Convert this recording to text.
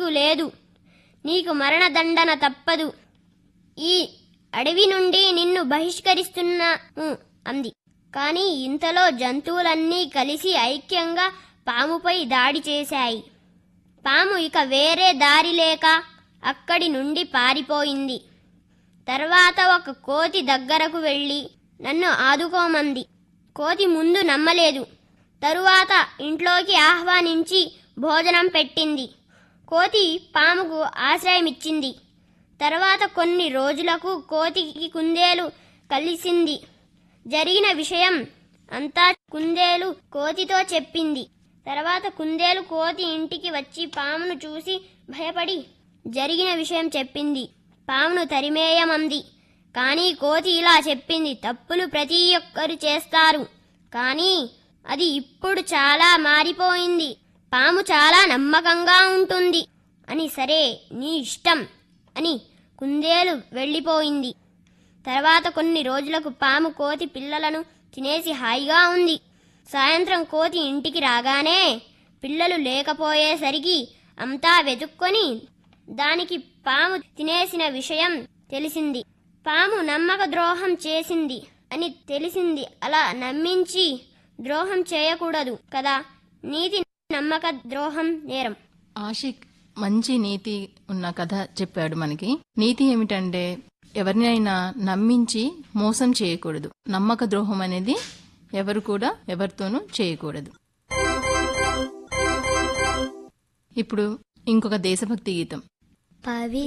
లేదు నీకు మరణదండన తప్పదు ఈ అడవి నుండి నిన్ను బహిష్కరిస్తున్నాము అంది కాని ఇంతలో జంతువులన్నీ కలిసి ఐక్యంగా పాముపై దాడి చేశాయి పాము ఇక వేరే దారి లేక అక్కడి నుండి పారిపోయింది తర్వాత ఒక కోతి దగ్గరకు వెళ్ళి నన్ను ఆదుకోమంది కోతి ముందు నమ్మలేదు తరువాత ఇంట్లోకి ఆహ్వానించి భోజనం పెట్టింది కోతి పాముకు ఆశ్రయమిచ్చింది తర్వాత కొన్ని రోజులకు కోతికి కుందేలు కలిసింది జరిగిన విషయం అంతా కుందేలు కోతితో చెప్పింది తర్వాత కుందేలు కోతి ఇంటికి వచ్చి పామును చూసి భయపడి జరిగిన విషయం చెప్పింది పామును తరిమేయమంది కానీ కోతి ఇలా చెప్పింది తప్పులు ప్రతి ఒక్కరు చేస్తారు కానీ అది ఇప్పుడు చాలా మారిపోయింది పాము చాలా నమ్మకంగా ఉంటుంది అని సరే నీ ఇష్టం అని కుందేలు వెళ్ళిపోయింది తర్వాత కొన్ని రోజులకు పాము కోతి పిల్లలను తినేసి హాయిగా ఉంది సాయంత్రం కోతి ఇంటికి రాగానే పిల్లలు లేకపోయేసరికి అంతా వెతుక్కొని దానికి పాము తినేసిన విషయం తెలిసింది పాము నమ్మక ద్రోహం చేసింది అని తెలిసింది అలా నమ్మించి ద్రోహం చేయకూడదు కదా నీతి నమ్మక ద్రోహం నేరం ఆషిక్ మంచి నీతి ఉన్న కథ చెప్పాడు మనకి నీతి ఏమిటంటే ఎవరినైనా నమ్మించి మోసం చేయకూడదు నమ్మక ద్రోహం అనేది ఎవరు కూడా ఎవరితోనూ చేయకూడదు ఇప్పుడు ఇంకొక దేశభక్తి గీతం పవి